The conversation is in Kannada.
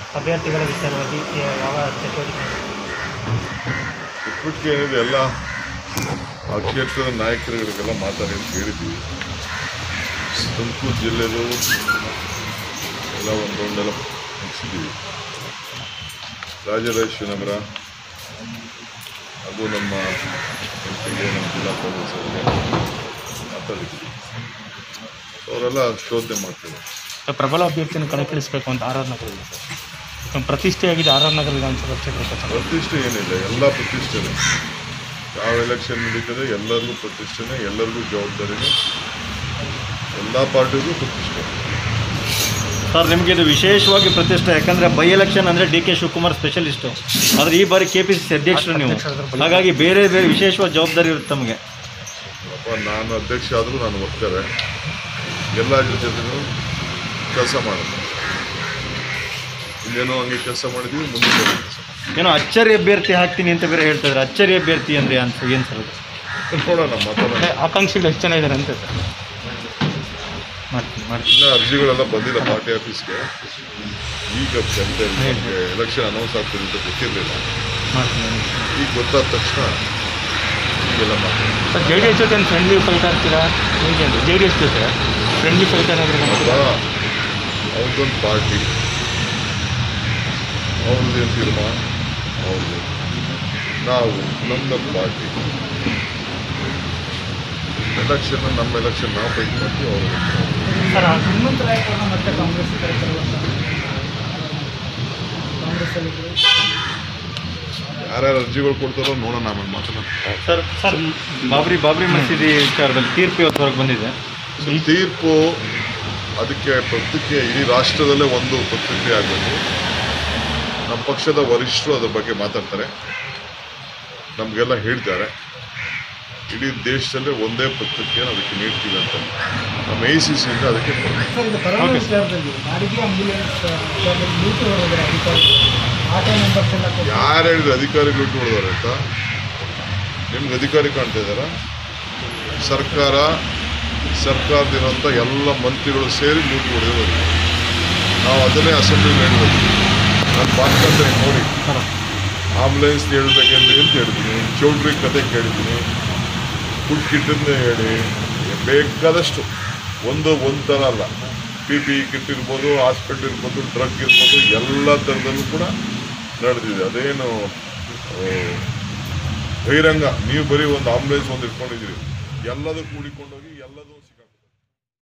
ಅಭ್ಯರ್ಥಿಗಳ ವಿಚಾರವಾಗಿ ಯಾವ ಚಟುವಟಿಕೆ ಚಟುವಟಿಕೆ ಏನಿದೆ ಎಲ್ಲ ಆ ಕ್ಷೇತ್ರದ ನಾಯಕರುಗಳಿಗೆಲ್ಲ ಮಾತಾಡಿ ಅಂತ ಹೇಳಿದ್ವಿ ತುಮಕೂರು ಜಿಲ್ಲೆದು ಎಲ್ಲ ಒಂದು ರೌಂಡೆಲ್ಲ ಮುಗಿಸಿದ್ದೀವಿ ರಾಜರಾಜೇಶ್ವರಿ ನಗರ ಅದು ನಮ್ಮ ಎಂಪಿಗೆ ನಮ್ಮ ಜಿಲ್ಲಾ ಕಾಂಗ್ರೆಸ್ ಅವರಿಗೆ ಮಾತಾಡಿದ್ವಿ ಅವರೆಲ್ಲ ಶೋಧನೆ ಮಾಡ್ತಾರೆ ಪ್ರಬಲ ಅಭ್ಯರ್ಥಿಯನ್ನು ಕಣಕ್ಕಿಳಿಸಬೇಕು ಅಂತ ಆರ್ ಆರ್ ನಗರದಲ್ಲಿ ಸರ್ ನಮ್ಮ ಪ್ರತಿಷ್ಠೆಯಾಗಿದೆ ಆರ್ ಆರ್ ನಗರ ವಿಧಾನಸಭಾ ಕ್ಷೇತ್ರ ಸರ್ ಪ್ರತಿಷ್ಠೆ ಏನಿಲ್ಲ ಎಲ್ಲ ಪ್ರತಿಷ್ಠೆನೆ ಯಾವ ಎಲೆಕ್ಷನ್ ನಡೀತದೆ ಎಲ್ಲರಿಗೂ ಪ್ರತಿಷ್ಠೆನೆ ಎಲ್ಲರಿಗೂ ಜವಾಬ್ದಾರಿನೇ ಎಲ್ಲ ಪಾರ್ಟಿಗೂ ಪ್ರತಿಷ್ಠೆ ಸರ್ ನಿಮಗೆ ಇದು ವಿಶೇಷವಾಗಿ ಪ್ರತಿಷ್ಠೆ ಯಾಕಂದರೆ ಬೈ ಎಲೆಕ್ಷನ್ ಅಂದರೆ ಡಿ ಕೆ ಶಿವಕುಮಾರ್ ಸ್ಪೆಷಲಿಸ್ಟು ಆದರೆ ಈ ಬಾರಿ ಕೆ ಪಿ ಸಿ ಸಿ ಅಧ್ಯಕ್ಷರು ನೀವು ಹಾಗಾಗಿ ಬೇರೆ ಬೇರೆ ವಿಶೇಷವಾದ ಜವಾಬ್ದಾರಿ ಇರುತ್ತೆ ತಮಗೆ ಅಪ್ಪ ನಾನು ಅಧ್ಯಕ್ಷ ಆದರೂ ನಾನು ಒಪ್ತಾರೆ ಎಲ್ಲ ಜೊತೆಗೂ ಕೆಲಸ ಮಾಡೋದು ಇನ್ನೇನೋ ಹಂಗೆ ಕೆಲಸ ಮಾಡಿದ್ವಿ ಮುಂದೆ ಕೆಲಸ ಏನೋ ಅಚ್ಚರಿ ಅಭ್ಯರ್ಥಿ ಹಾಕ್ತೀನಿ ಅಂತ ಬೇರೆ ಹೇಳ್ತಾ ಇದ್ದಾರೆ ಅಚ್ಚರಿ ಅಭ್ಯರ್ಥಿ ಅಂದರೆ ಅಂತ ಏನು ಸರ್ ಅದು? ನೋಡೋಣ ಮಾತಾಡೋಣ ಆಕಾಂಕ್ಷಿಗಳು ಎಷ್ಟು ಜನ ಇದ್ದಾರೆ ಅಂತ ಸರ್ ಮಾಡ್ತೀನಿ ಮಾಡ್ತೀನಿ ಇನ್ನು ಅರ್ಜಿಗಳೆಲ್ಲ ಬಂದಿಲ್ಲ ಪಾರ್ಟಿ ಆಫೀಸ್ಗೆ ಈಗ ಜನತೆ ನಮಗೆ ಎಲೆಕ್ಷನ್ ಅನೌನ್ಸ್ ಆಗ್ತದೆ ಅಂತ ಗೊತ್ತಿರಲಿಲ್ಲ ಮಾಡ್ತೀನಿ ಈಗ ಗೊತ್ತಾದ ತಕ್ಷಣ ಈಗೆಲ್ಲ ಮಾತಾಡೋಣ ಸರ್ ಜೆ ಡಿ ಎಸ್ ಜೊತೆ ಫ್ರೆಂಡ್ಲಿ ಫೈಟ್ ಆಗ್ತೀರಾ ಹೇಗೆ ಅಂತ ಜೆ ಡಿ ಎಸ್ ಜೊತೆ ಫ್ರೆಂಡ್ಲಿ ಫೈಟ್ ಏನಾದರೂ ಒಬ್ಬ ಅವ್ರದ್ದೊಂದು ಪಾರ್ಟಿ ಅವ್ರದ್ದೇನು ತೀರ್ಮಾನ ಅವ್ರದ್ದು ನಾವು ನಮ್ದೊಂದು ಪಾರ್ಟಿ ಎಲೆಕ್ಷನ್ ನಮ್ಮ ಎಲೆಕ್ಷನ್ ನಾವು ಫೈಟ್ ಮಾಡ್ತೀವಿ ಅವರು ಸರ್ ಹನುಮಂತ ರಾಯಕರನ್ನ ಮತ್ತೆ ಕಾಂಗ್ರೆಸ್ ಕರೆತರಲ್ಲ ಕಾಂಗ್ರೆಸ್ಸಲ್ಲಿ ಯಾರ್ಯಾರು ಅರ್ಜಿಗಳು ಕೊಡ್ತಾರೋ ನೋಡೋಣ ಆಮೇಲೆ ಮಾತಾಡೋಣ ಸರ್ ಸರ್ ಬಾಬ್ರಿ ಬಾಬ್ರಿ ಮಸೀದಿ ವಿಚಾರದಲ್ಲಿ ತೀರ್ಪು ಇವತ್ತು ಹೊರಗೆ ಬಂದಿದೆ ಸೊ ತೀರ್ಪು ಅದಕ್ಕೆ ಪತ್ರಿಕೆ ಇಡೀ ರಾಷ್ಟ್ರದಲ್ಲೇ ಒಂದು ಪತ್ರಿಕೆ ಆಗಬೇಕು ನಮ್ಮ ಪಕ್ಷದ ವರಿಷ್ಠರು ಅದ್ರ ಬಗ್ಗೆ ಮಾತಾಡ್ತಾರೆ ನಮಗೆಲ್ಲ ಹೇಳ್ತಾರೆ ಇಡೀ ದೇಶದಲ್ಲೇ ಒಂದೇ ಪತ್ರಿಕೆಯನ್ನು ಅದಕ್ಕೆ ನೀಡ್ತೀವಿ ಅಂತ ನಮ್ಮ ಎ ಸಿ ಸಿಯಿಂದ ಅದಕ್ಕೆ ಕೊಡ್ತೀವಿ. ಸರ್ ಇದು ಕರೋನಾ ವಿಚಾರದಲ್ಲಿ ಬಾಡಿಗೆ ಆಂಬ್ಯುಲೆನ್ಸ್ ವಿಚಾರದಲ್ಲಿ ಲೂಟಿ ಹೊರಗಡೆ ಅಧಿಕಾರಿಗಳು ಆಟೋ ನಂಬರ್ಸ್ ಎಲ್ಲ ಕೊಟ್ಟು ಯಾರು ಹೇಳಿದ್ರೆ ಅಧಿಕಾರಿಗಳು ಇಟ್ಟು ಹೊಡೆದವ್ರೆ ಅಂತ ನಿಮ್ಗೆ ಅಧಿಕಾರಿ ಕಾಣ್ತಾ ಇದ್ದಾರ ಸರ್ಕಾರ ಸರ್ಕಾರದಿರೋಂಥ ಎಲ್ಲ ಮಂತ್ರಿಗಳು ಸೇರಿ ಲೂಟಿ ಹೊಡೆಯೋದು ನಾವು ಅದನ್ನೇ ಅಸೆಂಬ್ಲಿ ಹೇಳಿರೋದು ನಾನು ಮಾತುಕತೆ ನೋಡಿ ಆಂಬುಲೆನ್ಸ್ ಹೇಳ್ಬೇಕಂದ್ರೆ ಅಂತ ಹೇಳಿದ್ದೀನಿ ಚೌಲ್ಟ್ರಿ ಕತೆ ಕೇಳಿದ್ದೀನಿ ಫುಡ್ ಕಿಟ್ಟನ್ನೇ ಹೇಳಿ ಬೇಕಾದಷ್ಟು ಒಂದು ಒಂದು ಥರ ಅಲ್ಲ ಪಿ ಪಿ ಕಿಟ್ ಇರ್ಬೋದು ಹಾಸ್ಪಿಟ್ಲ್ ಇರ್ಬೋದು ಡ್ರಗ್ ಇರ್ಬೋದು ಎಲ್ಲ ಥರದಲ್ಲೂ ಕೂಡ ನಡೆದಿದೆ ಅದೇನು ಆ, ಬಹಿರಂಗ ನೀವು ಬರೀ ಒಂದು ಆಂಬುಲೆನ್ಸ್ ಒಂದು ಇಟ್ಕೊಂಡಿದ್ದೀರಿ ಎಲ್ಲದೂ ಕೂಡಿಕೊಂಡೋಗಿ ಎಲ್ಲದೂ